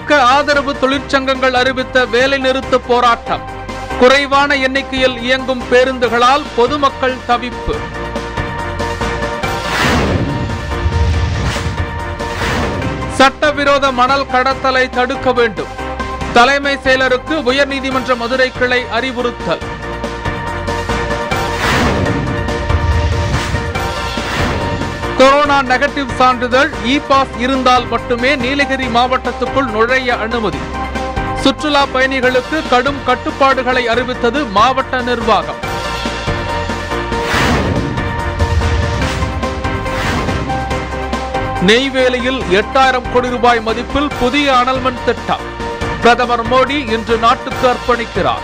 திமுக ஆதரவு தொழிற்சங்கங்கள் அறிவித்த வேலைநிறுத்த போராட்டம் குறைவான எண்ணிக்கையில் இயங்கும் பேருந்துகளால் பொதுமக்கள் தவிப்பு சட்டவிரோத மணல் கடத்தலை தடுக்க வேண்டும் தலைமை செயலருக்கு உயர்நீதிமன்ற மதுரை கிளை அறிவுறுத்தல் கொரோனா நெகட்டிவ் சான்றிதழ் இ பாஸ் இருந்தால் மட்டுமே நீலகிரி மாவட்டத்துக்குள் நுழைய அனுமதி சுற்றுலா பயணிகளுக்கு கடும் கட்டுப்பாடுகளை அறிவித்தது மாவட்ட நிர்வாகம் நெய்வேலியில் எட்டாயிரம் கோடி ரூபாய் மதிப்பில் புதிய அனல்மன் திட்டம் பிரதமர் மோடி இன்று நாட்டுக்கு அர்ப்பணிக்கிறார்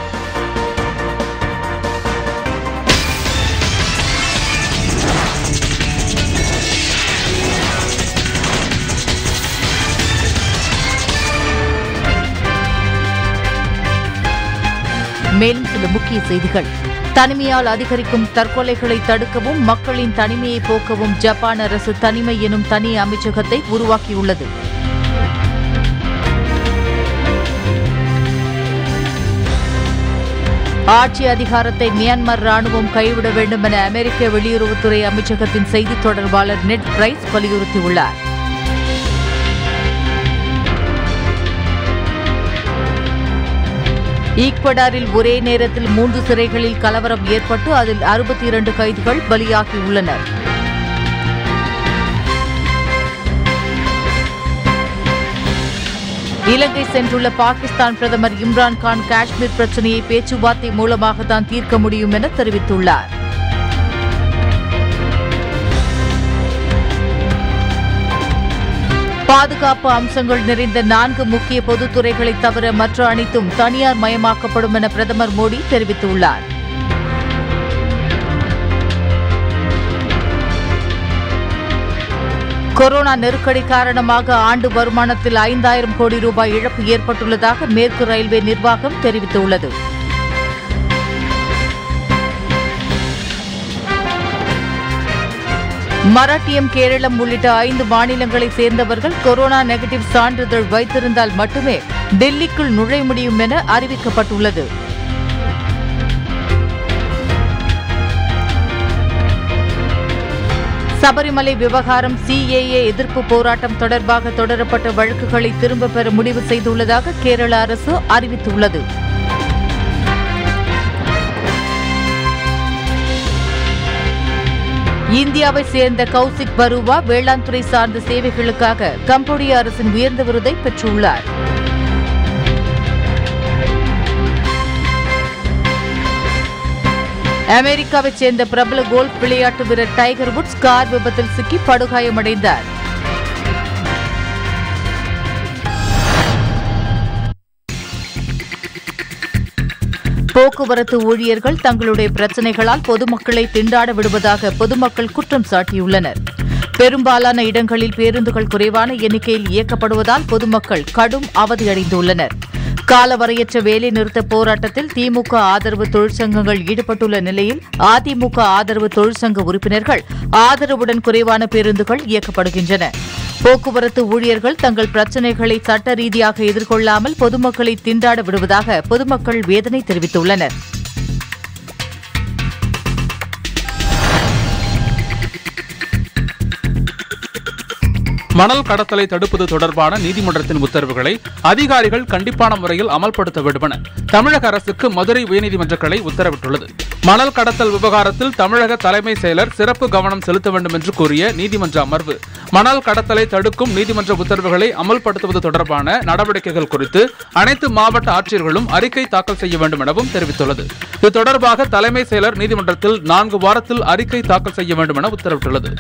மேலும் சில முக்கிய செய்திகள் தனிமையால் அதிகரிக்கும் தற்கொலைகளை தடுக்கவும் மக்களின் தனிமையை போக்கவும் ஜப்பான் அரசு தனிமை எனும் தனி அமைச்சகத்தை உருவாக்கியுள்ளது ஆட்சி அதிகாரத்தை மியான்மர் ராணுவம் கைவிட வேண்டும் என அமெரிக்க வெளியுறவுத்துறை அமைச்சகத்தின் செய்தித் தொடர்பாளர் நெட் பிரைஸ் வலியுறுத்தியுள்ளார் ஈக்வடாரில் ஒரே நேரத்தில் மூன்று சிறைகளில் கலவரம் ஏற்பட்டு அதில் அறுபத்தி இரண்டு கைதிகள் பலியாகியுள்ளனர் இலங்கை சென்றுள்ள பாகிஸ்தான் பிரதமர் இம்ரான் கான் காஷ்மீர் பிரச்சனையை பேச்சுவார்த்தை மூலமாக தான் தீர்க்க முடியும் என தெரிவித்துள்ளார் பாதுகாப்பு அம்சங்கள் நிறைந்த நான்கு முக்கிய பொதுத்துறைகளை தவிர மற்ற அனைத்தும் தனியார் மயமாக்கப்படும் என பிரதமர் மோடி தெரிவித்துள்ளார் கொரோனா நெருக்கடி காரணமாக ஆண்டு வருமானத்தில் ஐந்தாயிரம் கோடி ரூபாய் இழப்பு ஏற்பட்டுள்ளதாக மேற்கு ரயில்வே நிர்வாகம் தெரிவித்துள்ளது மராட்டியம் கேரளம் உள்ளிட்ட ஐந்து மாநிலங்களைச் சேர்ந்தவர்கள் கொரோனா நெகட்டிவ் சான்றிதழ் வைத்திருந்தால் மட்டுமே டெல்லிக்குள் நுழைய முடியும் என அறிவிக்கப்பட்டுள்ளது சபரிமலை விவகாரம் சிஏஏ எதிர்ப்பு போராட்டம் தொடர்பாக தொடரப்பட்ட வழக்குகளை திரும்பப் பெற முடிவு செய்துள்ளதாக கேரள அரசு அறிவித்துள்ளது இந்தியாவை சேர்ந்த கௌசிக் பருவா வேளாண் துறை சார்ந்த சேவைகளுக்காக கம்போடிய அரசின் உயர்ந்த விருதை பெற்றுள்ளார் அமெரிக்காவைச் சேர்ந்த பிரபல கோல்ஃப் விளையாட்டு வீரர் டைகர் வுட்ஸ் கார் விபத்தில் சிக்கி படுகாயமடைந்தார் போக்குவரத்து ஊழியர்கள் தங்களுடைய பிரச்சனைகளால் பொதுமக்களை திண்டாட விடுவதாக பொதுமக்கள் குற்றம் சாட்டியுள்ளனர் பெரும்பாலான இடங்களில் பேருந்துகள் குறைவான எண்ணிக்கையில் இயக்கப்படுவதால் பொதுமக்கள் கடும் அவதியடைந்துள்ளனர் காலவரையற்ற வேலை நிறுத்த போராட்டத்தில் திமுக ஆதரவு தொழிற்சங்கங்கள் ஈடுபட்டுள்ள நிலையில் அதிமுக ஆதரவு தொழிற்சங்க உறுப்பினர்கள் ஆதரவுடன் குறைவான பேருந்துகள் இயக்கப்படுகின்றன போக்குவரத்து ஊழியர்கள் தங்கள் பிரச்சினைகளை சட்ட ரீதியாக எதிர்கொள்ளாமல் பொதுமக்களை திண்டாட விடுவதாக பொதுமக்கள் வேதனை தெரிவித்துள்ளனர் மணல் கடத்தலை தடுப்பது தொடர்பான நீதிமன்றத்தின் உத்தரவுகளை அதிகாரிகள் கண்டிப்பான முறையில் அமல்படுத்த வேண்டுமென தமிழக அரசுக்கு மதுரை உயர்நீதிமன்ற கிளை உத்தரவிட்டுள்ளது மணல் கடத்தல் விவகாரத்தில் தமிழக தலைமை செயலர் சிறப்பு கவனம் செலுத்த வேண்டும் என்று கூறிய நீதிமன்ற அமர்வு மணல் கடத்தலை தடுக்கும் நீதிமன்ற உத்தரவுகளை அமல்படுத்துவது தொடர்பான நடவடிக்கைகள் குறித்து அனைத்து மாவட்ட ஆட்சியர்களும் அறிக்கை தாக்கல் செய்ய வேண்டும் எனவும் தெரிவித்துள்ளது இது தொடர்பாக தலைமை செயலர் நீதிமன்றத்தில் நான்கு வாரத்தில் அறிக்கை தாக்கல் செய்ய வேண்டும் என உத்தரவிட்டுள்ளது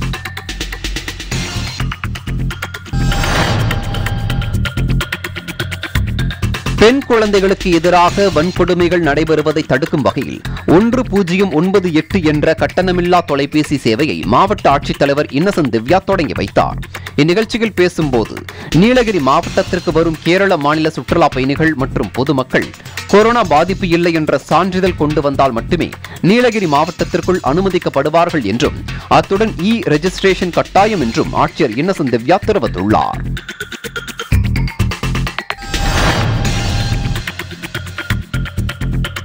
பெண் குழந்தைகளுக்கு எதிராக வன்கொடுமைகள் நடைபெறுவதை தடுக்கும் வகையில் ஒன்று பூஜ்ஜியம் ஒன்பது எட்டு என்ற கட்டணமில்லா தொலைபேசி சேவையை மாவட்ட ஆட்சித்தலைவர் இன்னசென்ட் திவ்யா தொடங்கி வைத்தார் இந்நிகழ்ச்சியில் பேசும்போது நீலகிரி மாவட்டத்திற்கு வரும் கேரள மாநில சுற்றுலா பயணிகள் மற்றும் பொதுமக்கள் கொரோனா பாதிப்பு இல்லை என்ற சான்றிதழ் கொண்டு வந்தால் மட்டுமே நீலகிரி மாவட்டத்திற்குள் அனுமதிக்கப்படுவார்கள் என்றும் அத்துடன் இ ரெஜிஸ்ட்ரேஷன் கட்டாயம் என்றும் ஆட்சியர் இன்னசென்ட் திவ்யா தெரிவித்துள்ளார்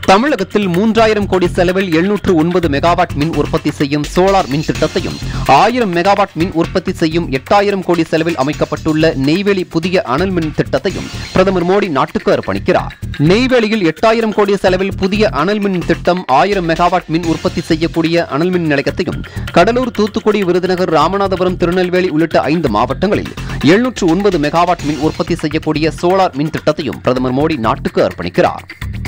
தமிழகத்தில் மூன்றாயிரம் கோடி செலவில் எழுநூற்று ஒன்பது மெகாவாட் மின் உற்பத்தி செய்யும் சோலார் மின் திட்டத்தையும் ஆயிரம் மெகாவாட் மின் உற்பத்தி செய்யும் எட்டாயிரம் கோடி செலவில் அமைக்கப்பட்டுள்ள நெய்வேலி புதிய அனல் மின் திட்டத்தையும் பிரதமர் மோடி நாட்டுக்கு அர்ப்பணிக்கிறார் நெய்வேலியில் எட்டாயிரம் கோடி செலவில் புதிய அனல் மின் திட்டம் ஆயிரம் மெகாவாட் மின் உற்பத்தி செய்யக்கூடிய அனல் மின் நிலையத்தையும் கடலூர் தூத்துக்குடி விருதுநகர் ராமநாதபுரம் திருநெல்வேலி உள்ளிட்ட ஐந்து மாவட்டங்களில் எழுநூற்று ஒன்பது மெகாவாட் மின் உற்பத்தி செய்யக்கூடிய சோலார் மின் திட்டத்தையும் பிரதமர் மோடி நாட்டுக்கு அர்ப்பணிக்கிறார்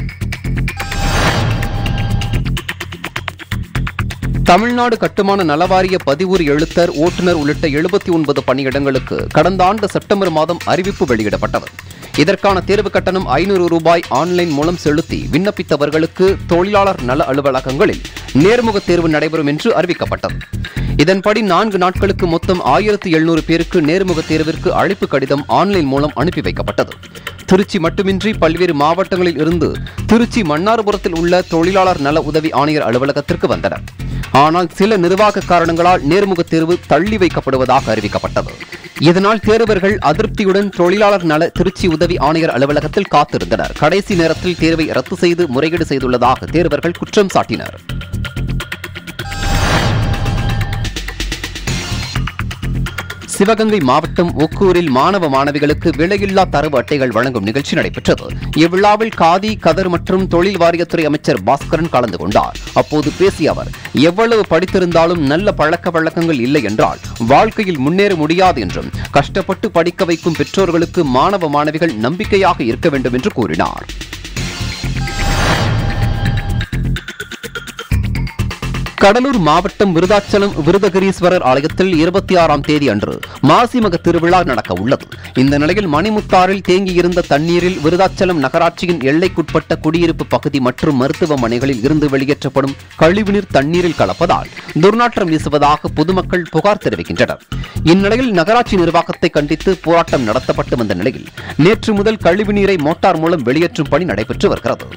தமிழ்நாடு கட்டுமான நலவாரிய பதிவுறு எழுத்தர் ஓட்டுநர் உள்ளிட்ட எழுபத்தி ஒன்பது பணியிடங்களுக்கு கடந்த ஆண்டு செப்டம்பர் மாதம் அறிவிப்பு வெளியிடப்பட்டது இதற்கான தேர்வு கட்டணம் ஐநூறு ரூபாய் ஆன்லைன் மூலம் செலுத்தி விண்ணப்பித்தவர்களுக்கு தொழிலாளர் நல அலுவலகங்களில் நேர்முக தேர்வு நடைபெறும் என்று அறிவிக்கப்பட்டது இதன்படி நான்கு நாட்களுக்கு மொத்தம் ஆயிரத்து எழுநூறு பேருக்கு நேர்முக தேர்விற்கு அழைப்பு கடிதம் ஆன்லைன் மூலம் அனுப்பி வைக்கப்பட்டது திருச்சி மட்டுமின்றி பல்வேறு மாவட்டங்களில் இருந்து திருச்சி மன்னார்புரத்தில் உள்ள தொழிலாளர் நல உதவி ஆணையர் அலுவலகத்திற்கு வந்தனர் ஆனால் சில நிர்வாக காரணங்களால் நேர்முக தேர்வு தள்ளி வைக்கப்படுவதாக அறிவிக்கப்பட்டது இதனால் தேர்வர்கள் அதிருப்தியுடன் தொழிலாளர் நல திருச்சி உதவி ஆணையர் அலுவலகத்தில் காத்திருந்தனர் கடைசி நேரத்தில் தேர்வை ரத்து செய்து முறையீடு செய்துள்ளதாக தேர்வர்கள் குற்றம் சாட்டினர் சிவகங்கை மாவட்டம் ஒக்கூரில் மாணவ மாணவிகளுக்கு விலையில்லா தரவு அட்டைகள் வழங்கும் நிகழ்ச்சி நடைபெற்றது இவ்விழாவில் காதி கதர் மற்றும் தொழில் வாரியத்துறை அமைச்சர் பாஸ்கரன் கலந்து கொண்டார் அப்போது பேசிய அவர் எவ்வளவு படித்திருந்தாலும் நல்ல பழக்க வழக்கங்கள் இல்லை என்றால் வாழ்க்கையில் முன்னேற முடியாது என்றும் கஷ்டப்பட்டு படிக்க வைக்கும் பெற்றோர்களுக்கு மாணவ மாணவிகள் நம்பிக்கையாக இருக்க வேண்டும் என்று கூறினார் கடலூர் மாவட்டம் விருதாச்சலம் விருதகிரீஸ்வரர் ஆலயத்தில் இருபத்தி ஆறாம் தேதி அன்று மாசிமக திருவிழா நடக்க உள்ளது இந்த நிலையில் மணிமுத்தாறில் தேங்கியிருந்த தண்ணீரில் விருதாச்சலம் நகராட்சியின் எல்லைக்குட்பட்ட குடியிருப்பு பகுதி மற்றும் மருத்துவமனைகளில் இருந்து வெளியேற்றப்படும் கழிவுநீர் தண்ணீரில் கலப்பதால் துர்நாற்றம் வீசுவதாக பொதுமக்கள் புகார் தெரிவிக்கின்றனர் இந்நிலையில் நகராட்சி நிர்வாகத்தை கண்டித்து போராட்டம் நடத்தப்பட்டு வந்த நிலையில் நேற்று முதல் கழிவுநீரை மோட்டார் மூலம் வெளியேற்றும் பணி நடைபெற்று வருகிறது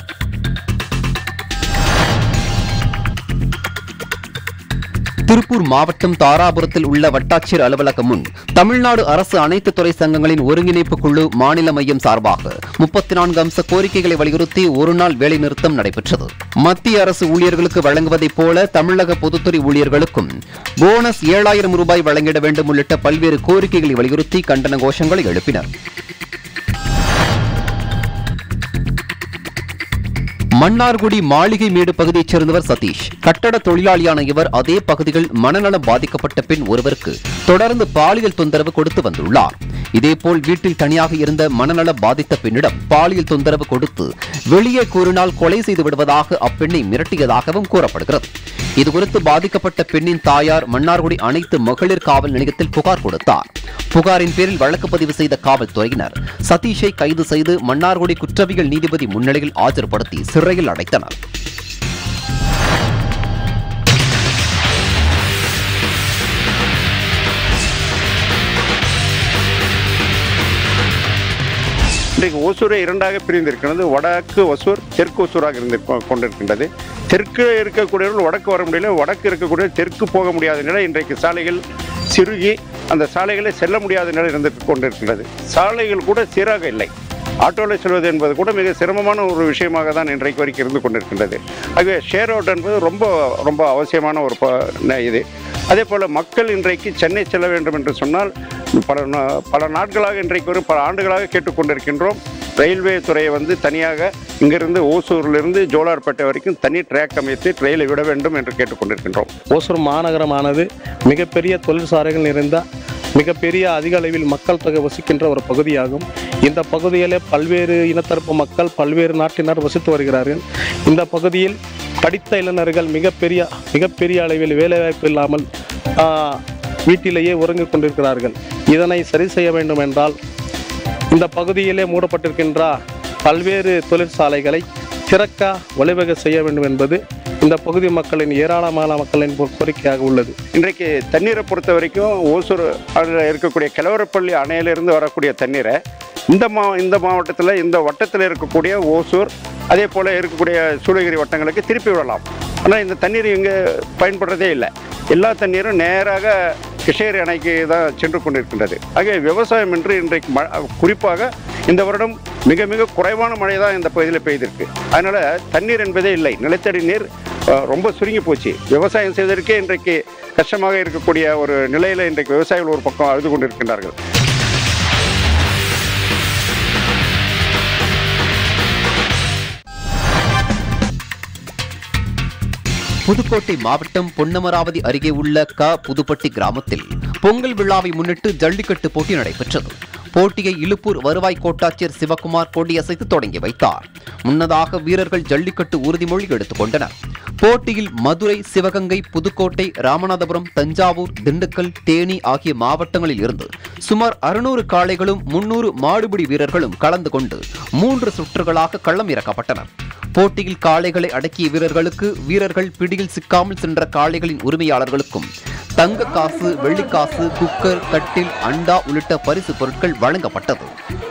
திருப்பூர் மாவட்டம் தாராபுரத்தில் உள்ள வட்டாட்சியர் அலுவலகம் முன் தமிழ்நாடு அரசு அனைத்து துறை சங்கங்களின் ஒருங்கிணைப்பு குழு மாநில மையம் சார்பாக முப்பத்தி நான்கு அம்ச கோரிக்கைகளை வலியுறுத்தி ஒருநாள் வேலைநிறுத்தம் நடைபெற்றது மத்திய அரசு ஊழியர்களுக்கு வழங்குவதைப் போல தமிழக பொதுத்துறை ஊழியர்களுக்கும் போனஸ் ஏழாயிரம் ரூபாய் வழங்கிட வேண்டும் உள்ளிட்ட பல்வேறு கோரிக்கைகளை வலியுறுத்தி கண்டன கோஷங்களை எழுப்பினர் மன்னார்குடி மாளிகை மேடு பகுதியைச் சேர்ந்தவர் சதீஷ் கட்டட தொழிலாளியான இவர் அதே பகுதியில் மனநலம் பாதிக்கப்பட்ட பெண் ஒருவருக்கு தொடர்ந்து பாலியல் தொந்தரவு கொடுத்து வந்துள்ளார் இதேபோல் வீட்டில் தனியாக இருந்த மனநல பாதித்த பெண்ணிடம் பாலியல் தொந்தரவு கொடுத்து வெளியே கூறினால் கொலை செய்து விடுவதாக அப்பெண்ணை மிரட்டியதாகவும் கூறப்படுகிறது இதுகுறித்து பாதிக்கப்பட்ட பெண்ணின் தாயார் மன்னார்குடி அனைத்து மகளிர் காவல் நிலையத்தில் புகார் கொடுத்தார் புகாரின் பேரில் வழக்கு பதிவு செய்த காவல்துறையினர் சதீஷை கைது செய்து மன்னார்குடி குற்றவியல் நீதிபதி முன்னிலையில் ஆஜர்படுத்தி சிறையில் அடைத்தனர் இன்றைக்கு ஒசூரை இரண்டாக பிரிந்திருக்கிறது வடக்கு ஒசூர் தெற்கு ஒசூராக இருந்து கொண்டிருக்கின்றது தெற்கு இருக்கக்கூடியவர்கள் வடக்கு வர முடியல வடக்கு இருக்கக்கூடிய தெற்கு போக முடியாத நிலை இன்றைக்கு சாலைகள் சிறுகி அந்த சாலைகளை செல்ல முடியாத நிலை இருந்து கொண்டிருக்கின்றது சாலைகள் கூட சீராக இல்லை ஆட்டோவில் செல்வது என்பது கூட மிக சிரமமான ஒரு விஷயமாக தான் இன்றைக்கு வரைக்கும் இருந்து கொண்டிருக்கின்றது ஆகவே ஷேர் அவுட் என்பது ரொம்ப ரொம்ப அவசியமான ஒரு ப- ந- இது அதே போல் மக்கள் இன்றைக்கு சென்னை செல்ல வேண்டும் என்று சொன்னால் பல நா- பல நாட்களாக இன்றைக்கு ஒரு பல ஆண்டுகளாக கேட்டுக்கொண்டிருக்கின்றோம் ரயில்வே துறையை வந்து தனியாக இங்கிருந்து ஓசூரிலிருந்து ஜோலார்பேட்டை வரைக்கும் தனி ட்ராக் அமைத்து ரயிலை விட வேண்டும் என்று கேட்டுக்கொண்டிருக்கின்றோம் ஓசூர் மாநகரமானது மிகப்பெரிய தொழிற்சாலைகள் நிறைந்த மிகப்பெரிய அதிக அளவில் மக்கள் தொகை வசிக்கின்ற ஒரு பகுதியாகும் இந்த பகுதியிலே பல்வேறு இனத்தரப்பு மக்கள் பல்வேறு நாட்டினர் வசித்து வருகிறார்கள் இந்த பகுதியில் படித்த இளைஞர்கள் மிகப்பெரிய மிகப்பெரிய அளவில் வேலைவாய்ப்பு இல்லாமல் ஆ, வீட்டிலேயே உறங்கிக் கொண்டிருக்கிறார்கள் இதனை சரி செய்ய வேண்டும் என்றால் இந்த பகுதியிலே மூடப்பட்டிருக்கின்ற பல்வேறு தொழிற்சாலைகளை திறக்க வழிவகை செய்ய வேண்டும் என்பது இந்த பகுதி மக்களின் ஏராளமான மக்களின் கோரிக்கையாக உள்ளது இன்றைக்கு தண்ணீரை பொறுத்த வரைக்கும் ஓசூர் அதில் இருக்கக்கூடிய கிழவரப்பள்ளி அணையிலிருந்து வரக்கூடிய தண்ணீரை இந்த மா இந்த மாவட்டத்தில் இந்த வட்டத்தில் இருக்கக்கூடிய ஓசூர் அதே போல் இருக்கக்கூடிய சூளகிரி வட்டங்களுக்கு திருப்பி விடலாம் ஆனால் இந்த தண்ணீர் இங்கே பயன்படுறதே இல்லை எல்லா தண்ணீரும் நேராக கிருஷ்ணகிரி அணைக்கு தான் சென்று கொண்டிருக்கின்றது ஆகவே விவசாயம் என்று இன்றைக்கு ம குறிப்பாக இந்த வருடம் மிக மிக குறைவான மழை தான் இந்த பகுதியில் பெய்திருக்கு அதனால் தண்ணீர் என்பதே இல்லை நிலத்தடி நீர் அஹ், ரொம்ப சுருங்கி போச்சு விவசாயம் செய்வதற்கே இன்றைக்கு கஷ்டமாக இருக்கக்கூடிய ஒரு நிலையில் இன்றைக்கு விவசாயிகள் ஒரு பக்கம் அழுது கொண்டிருக்கின்றார்கள் புதுக்கோட்டை மாவட்டம் பொன்னமராவதி அருகே உள்ள க புதுப்பட்டி கிராமத்தில் பொங்கல் விழாவை முன்னிட்டு ஜல்லிக்கட்டு போட்டி நடைபெற்றது போட்டியை இலுப்பூர் வருவாய் கோட்டாட்சியர் சிவகுமார் கொடியசைத்து தொடங்கி வைத்தார் முன்னதாக வீரர்கள் ஜல்லிக்கட்டு உறுதிமொழி எடுத்துக் கொண்டனர் போட்டியில் மதுரை சிவகங்கை புதுக்கோட்டை ராமநாதபுரம் தஞ்சாவூர் திண்டுக்கல் தேனி ஆகிய மாவட்டங்களில் இருந்து சுமார் அறுநூறு காளைகளும் முன்னூறு மாடுபிடி வீரர்களும் கலந்து கொண்டு மூன்று சுற்றுகளாக களம் இறக்கப்பட்டனர் போட்டியில் காளைகளை அடக்கிய வீரர்களுக்கு வீரர்கள் பிடியில் சிக்காமல் சென்ற காளைகளின் உரிமையாளர்களுக்கும் தங்க காசு வெள்ளிக்காசு குக்கர் கட்டில் அண்டா உள்ளிட்ட பரிசு பொருட்கள் வழங்கப்பட்டது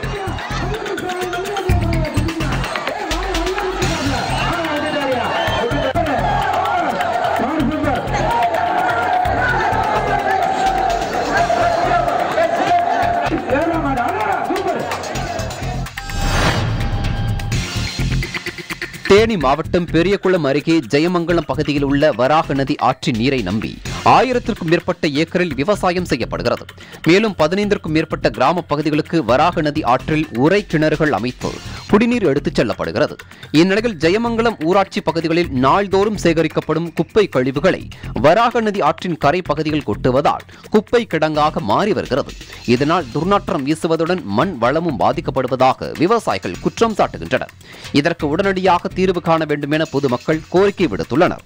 தேனி மாவட்டம் பெரியகுளம் அருகே ஜெயமங்கலம் பகுதியில் உள்ள வராக நதி ஆற்றின் நீரை நம்பி ஆயிரத்திற்கும் மேற்பட்ட ஏக்கரில் விவசாயம் செய்யப்படுகிறது மேலும் பதினைந்திற்கும் மேற்பட்ட கிராம பகுதிகளுக்கு வராக நதி ஆற்றில் உரை கிணறுகள் அமைத்து குடிநீர் எடுத்துச் செல்லப்படுகிறது இந்நிலையில் ஜெயமங்கலம் ஊராட்சி பகுதிகளில் நாள்தோறும் சேகரிக்கப்படும் குப்பை கழிவுகளை வராக நதி ஆற்றின் கரை பகுதியில் கொட்டுவதால் குப்பை கிடங்காக மாறி வருகிறது இதனால் துர்நாற்றம் வீசுவதுடன் மண் வளமும் பாதிக்கப்படுவதாக விவசாயிகள் குற்றம் சாட்டுகின்றனர் இதற்கு உடனடியாக தீர்வு காண வேண்டும் என பொதுமக்கள் கோரிக்கை விடுத்துள்ளனர்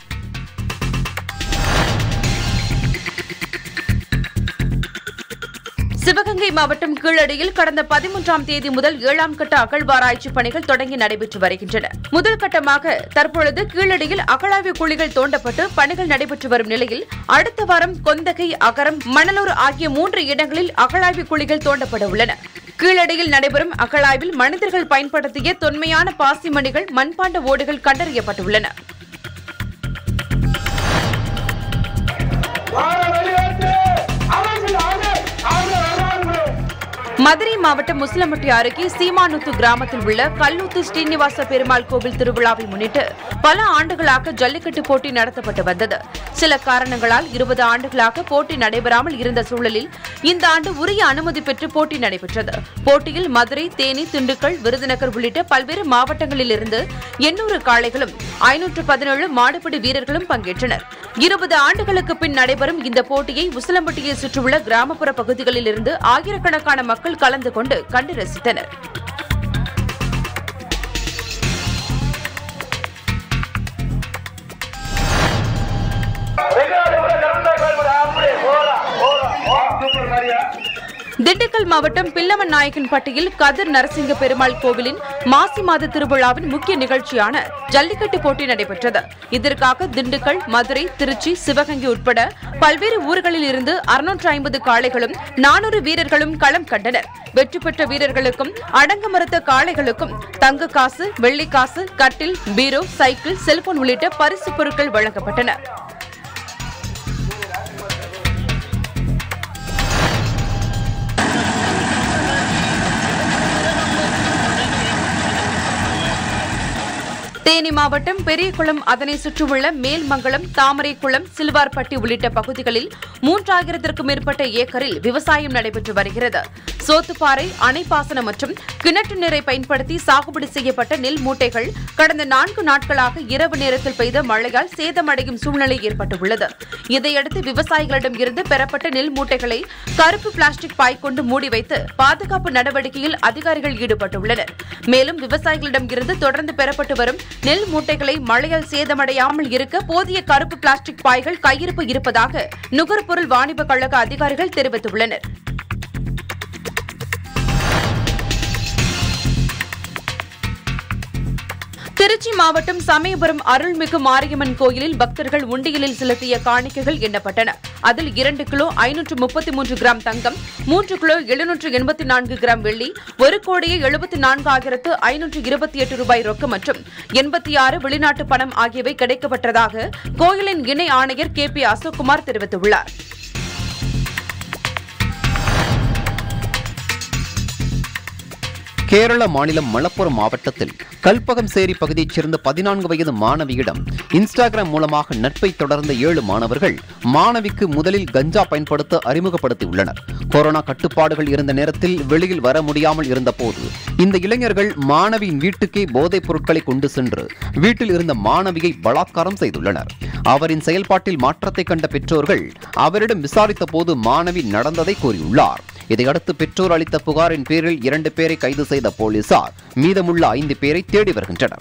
சிவகங்கை மாவட்டம் கீழடியில் கடந்த பதிமூன்றாம் தேதி முதல் ஏழாம் கட்ட அகழ்வாராய்ச்சி பணிகள் தொடங்கி நடைபெற்று வருகின்றன முதல் கட்டமாக தற்பொழுது கீழடியில் அகழாய்வு குழிகள் தோண்டப்பட்டு பணிகள் நடைபெற்று வரும் நிலையில் அடுத்த வாரம் கொந்தகை அகரம் மணலூர் ஆகிய மூன்று இடங்களில் அகழாய்வு குழிகள் தோண்டப்பட உள்ளன கீழடியில் நடைபெறும் அகழாய்வில் மனிதர்கள் பயன்படுத்திய தொன்மையான பாசிமணிகள் மண்பாண்ட ஓடுகள் கண்டறியப்பட்டுள்ளன மதுரை மாவட்டம் முஸ்லம்பட்டி அருகே சீமானுத்து கிராமத்தில் உள்ள கல்லூத்து ஸ்ரீனிவாச பெருமாள் கோவில் திருவிழாவை முன்னிட்டு பல ஆண்டுகளாக ஜல்லிக்கட்டு போட்டி நடத்தப்பட்டு வந்தது சில காரணங்களால் இருபது ஆண்டுகளாக போட்டி நடைபெறாமல் இருந்த சூழலில் இந்த ஆண்டு உரிய அனுமதி பெற்று போட்டி நடைபெற்றது போட்டியில் மதுரை தேனி திண்டுக்கல் விருதுநகர் உள்ளிட்ட பல்வேறு மாவட்டங்களில் இருந்து எண்ணூறு காளைகளும் ஐநூற்று பதினேழு மாடுபிடி வீரர்களும் பங்கேற்றனர் இருபது ஆண்டுகளுக்கு பின் நடைபெறும் இந்த போட்டியை உசிலம்பட்டியை சுற்றியுள்ள கிராமப்புற பகுதிகளில் இருந்து ஆயிரக்கணக்கான மக்கள் கலந்து கொண்டு கண்டு ரசித்தனர் திண்டுக்கல் மாவட்டம் பில்லவன் நாயக்கன்பட்டியில் கதிர் நரசிங்க பெருமாள் கோவிலின் மாசி மாத திருவிழாவின் முக்கிய நிகழ்ச்சியான ஜல்லிக்கட்டு போட்டி நடைபெற்றது இதற்காக திண்டுக்கல் மதுரை திருச்சி சிவகங்கை உட்பட பல்வேறு ஊர்களில் இருந்து அறுநூற்று ஐம்பது காளைகளும் நானூறு வீரர்களும் களம் கண்டனர் வெற்றி பெற்ற வீரர்களுக்கும் அடங்க மறுத்த காளைகளுக்கும் தங்க காசு வெள்ளி காசு கட்டில் பீரோ சைக்கிள் செல்போன் உள்ளிட்ட பரிசு பொருட்கள் வழங்கப்பட்டன தேனி மாவட்டம் பெரியகுளம் அதனை சுற்றியுள்ள மேல்மங்கலம் தாமரைக்குளம் சில்வார்பட்டி உள்ளிட்ட பகுதிகளில் மூன்றாயிரத்திற்கும் மேற்பட்ட ஏக்கரில் விவசாயம் நடைபெற்று வருகிறது சோத்துப்பாறை அணைப்பாசனம் மற்றும் கிணற்று நீரை பயன்படுத்தி சாகுபடி செய்யப்பட்ட நெல் மூட்டைகள் கடந்த நான்கு நாட்களாக இரவு நேரத்தில் பெய்த மழையால் சேதமடையும் சூழ்நிலை ஏற்பட்டுள்ளது இதையடுத்து விவசாயிகளிடம் இருந்து பெறப்பட்ட நெல் மூட்டைகளை கருப்பு பிளாஸ்டிக் பாய் கொண்டு மூடி வைத்து பாதுகாப்பு நடவடிக்கையில் அதிகாரிகள் ஈடுபட்டுள்ளனர் மேலும் விவசாயிகளிடம் இருந்து தொடர்ந்து பெறப்பட்டு வரும் நெல் மூட்டைகளை மழையால் சேதமடையாமல் இருக்க போதிய கருப்பு பிளாஸ்டிக் பாய்கள் கையிருப்பு இருப்பதாக நுகர்பொருள் வாணிப கழக அதிகாரிகள் தெரிவித்துள்ளனர் திருச்சி மாவட்டம் சமயபுரம் அருள்மிகு மாரியம்மன் கோயிலில் பக்தர்கள் உண்டியலில் செலுத்திய காணிக்கைகள் எண்ணப்பட்டன அதில் இரண்டு கிலோ ஐநூற்று முப்பத்தி மூன்று கிராம் தங்கம் மூன்று கிலோ எழுநூற்று எண்பத்தி நான்கு கிராம் வெள்ளி ஒரு கோடியே எழுபத்தி நான்காயிரத்து ஐநூற்று இருபத்தி எட்டு ரூபாய் ரொக்கம் மற்றும் எண்பத்தி ஆறு வெளிநாட்டு பணம் ஆகியவை கிடைக்கப்பட்டதாக கோயிலின் இணை ஆணையர் கே பி அசோக்குமார் தெரிவித்துள்ளார் கேரள மாநிலம் மலப்புரம் மாவட்டத்தில் கல்பகம்சேரி பகுதியைச் சேர்ந்த பதினான்கு வயது மாணவியிடம் இன்ஸ்டாகிராம் மூலமாக நட்பை தொடர்ந்த ஏழு மாணவர்கள் மாணவிக்கு முதலில் கஞ்சா பயன்படுத்த அறிமுகப்படுத்தியுள்ளனர் கொரோனா கட்டுப்பாடுகள் இருந்த நேரத்தில் வெளியில் வர முடியாமல் இருந்தபோது இந்த இளைஞர்கள் மாணவியின் வீட்டுக்கே போதைப் பொருட்களை கொண்டு சென்று வீட்டில் இருந்த மாணவியை பலாத்காரம் செய்துள்ளனர் அவரின் செயல்பாட்டில் மாற்றத்தை கண்ட பெற்றோர்கள் அவரிடம் விசாரித்த போது மாணவி நடந்ததை கூறியுள்ளார் இதையடுத்து பெற்றோர் அளித்த புகாரின் பேரில் இரண்டு பேரை கைது செய்த போலீசார் மீதமுள்ள ஐந்து பேரை தேடி வருகின்றனர்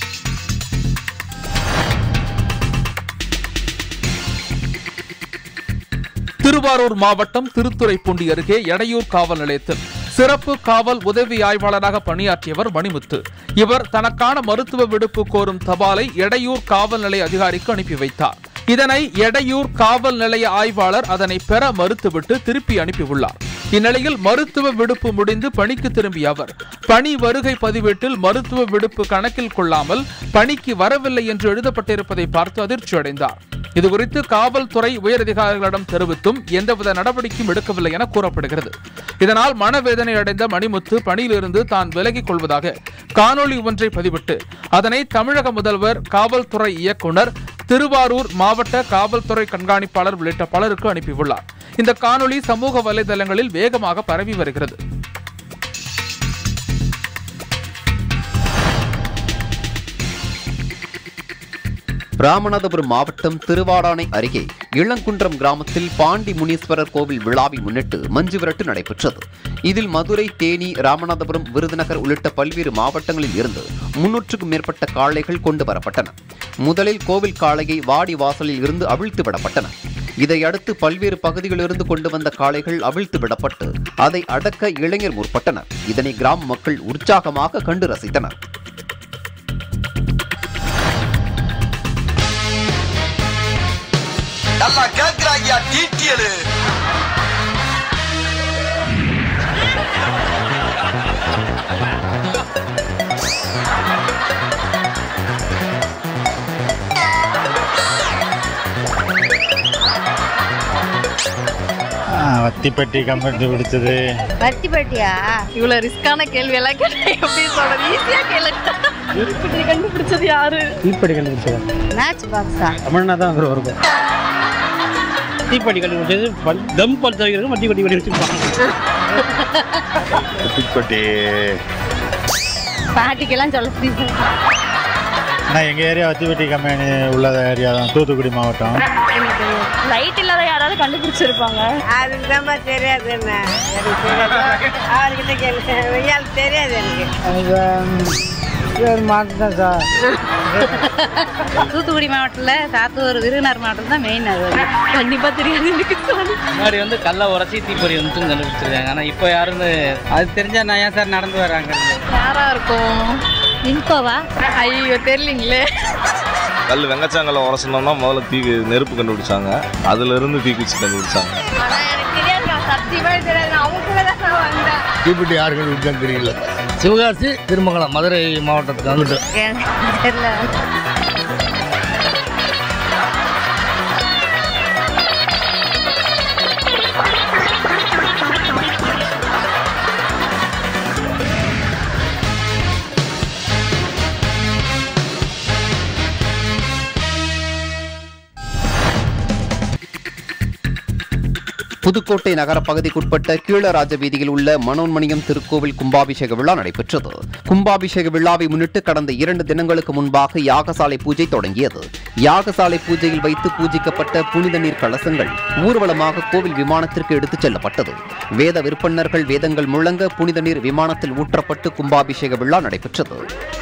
திருவாரூர் மாவட்டம் திருத்துறைப்பூண்டி அருகே எடையூர் காவல் நிலையத்தில் சிறப்பு காவல் உதவி ஆய்வாளராக பணியாற்றியவர் மணிமுத்து இவர் தனக்கான மருத்துவ விடுப்பு கோரும் தபாலை எடையூர் காவல் நிலைய அதிகாரிக்கு அனுப்பி வைத்தார் இதனை எடையூர் காவல் நிலைய ஆய்வாளர் அதனை பெற மறுத்துவிட்டு திருப்பி அனுப்பியுள்ளார் இந்நிலையில் மருத்துவ விடுப்பு முடிந்து பணிக்கு திரும்பிய அவர் பணி வருகை பதிவேட்டில் மருத்துவ விடுப்பு கணக்கில் கொள்ளாமல் பணிக்கு வரவில்லை என்று எழுதப்பட்டிருப்பதை பார்த்து அதிர்ச்சி அடைந்தார் இதுகுறித்து காவல்துறை உயரதிகாரிகளிடம் தெரிவித்தும் எந்தவித நடவடிக்கையும் எடுக்கவில்லை என கூறப்படுகிறது இதனால் மனவேதனை அடைந்த மணிமுத்து பணியிலிருந்து தான் விலகிக் கொள்வதாக காணொளி ஒன்றை பதிவிட்டு அதனை தமிழக முதல்வர் காவல்துறை இயக்குனர் திருவாரூர் மாவட்ட காவல்துறை கண்காணிப்பாளர் உள்ளிட்ட பலருக்கு அனுப்பியுள்ளார் இந்த காணொளி சமூக வலைதளங்களில் வேகமாக பரவி வருகிறது ராமநாதபுரம் மாவட்டம் திருவாடானை அருகே இளங்குன்றம் கிராமத்தில் பாண்டி முனீஸ்வரர் கோவில் விழாவை முன்னிட்டு மஞ்சு விரட்டு நடைபெற்றது இதில் மதுரை தேனி ராமநாதபுரம் விருதுநகர் உள்ளிட்ட பல்வேறு மாவட்டங்களில் இருந்து முன்னூற்றுக்கும் மேற்பட்ட காளைகள் கொண்டு வரப்பட்டன முதலில் கோவில் காளையை வாடி வாசலில் இருந்து அவிழ்த்து விடப்பட்டன இதையடுத்து பல்வேறு பகுதிகளிலிருந்து கொண்டு வந்த காளைகள் அவிழ்த்து விடப்பட்டு அதை அடக்க இளைஞர் முற்பட்டனர் இதனை கிராம மக்கள் உற்சாகமாக கண்டு ரசித்தனர் நல்லா கேக்குறாங்கயா டீட்டியலு வத்திப்பட்டி கம்பெனி பிடிச்சது பத்தி பட்டியா இவ்வளவு ரிஸ்கான கேள்வி எல்லாம் கேட்டா எப்படி சொல்றது ஈஸியா கேளு இப்படி கண்டுபிடிச்சது யாரு தீப்பெட்டி கண்டுபிடிச்சது மேட்ச் பாக்ஸா தமிழ்னா தான் அவர் வருது தீப்பெட்டி கண்டுபிடிச்சது பல்- தம் பல் தவிர வட்டி பட்டி வச்சிருப்பாங்க வத்திப்பட்டி பாட்டிக்கெல்லாம் சொல்ல முடியாது நான் எங்கள் ஏரியா வத்திப்பட்டி கம்பெனி உள்ள ஏரியா தான் தூத்துக்குடி மாவட்டம் லைட் இல்லாத யாராவது கண்டுபிடிச்சிருப்பாங்க அதுக்கு தான் தெரியாது என்ன எனக்கு தெரியாது. அவர்கிட்ட கேளு இயாளுக்கு தெரியாது எனக்கு மாட்டேன் சார் தூத்துக்குடி மாவட்டத்தில் சாத்தூர் விருதுநகர் மாவட்டம் தான் மெயின் அது கண்டிப்பா தெரியாது எனக்கு சொல்லு. முன்னாடி வந்து கல்லை உரசி தீப்பொறி வந்து கண்டுபிடிச்சிருக்காங்க ஆனால் இப்போ யாருன்னு அது தெரிஞ்சா நான் ஏன் சார் நடந்து வராங்க யாரா இருக்கும் இன்கோவா ஐயோ தெரியலீங்களே கல் வெங்கச்சாங்கல்ல உரசணும்னா முதல்ல தீ நெருப்பு கண்டுபிடிச்சாங்க அதுல இருந்து தீக்குச்சி கண்டுபிடிச்சாங்க ஆனா எனக்கு தெரியாது சத்தியமா தெரியாது அவங்க தான் நான் வந்தேன் தீப்பெட்டி யாரு கண்டுபிடிச்சான்னு தெரியல சிவகாசி திருமங்கலம் மதுரை மாவட்டத்துக்கு வந்துட்டு எனக்கு தெரியல புதுக்கோட்டை நகர பகுதிக்குட்பட்ட கீழராஜ வீதியில் உள்ள மனோன்மணியம் திருக்கோவில் கும்பாபிஷேக விழா நடைபெற்றது கும்பாபிஷேக விழாவை முன்னிட்டு கடந்த இரண்டு தினங்களுக்கு முன்பாக யாகசாலை பூஜை தொடங்கியது யாகசாலை பூஜையில் வைத்து பூஜிக்கப்பட்ட புனித நீர் கலசங்கள் ஊர்வலமாக கோவில் விமானத்திற்கு எடுத்துச் செல்லப்பட்டது வேத விற்பன்னர்கள் வேதங்கள் முழங்க புனித நீர் விமானத்தில் ஊற்றப்பட்டு கும்பாபிஷேக விழா நடைபெற்றது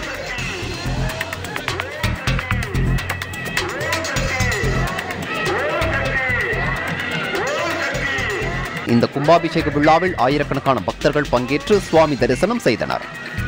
இந்த கும்பாபிஷேக விழாவில் ஆயிரக்கணக்கான பக்தர்கள் பங்கேற்று சுவாமி தரிசனம் செய்தனர்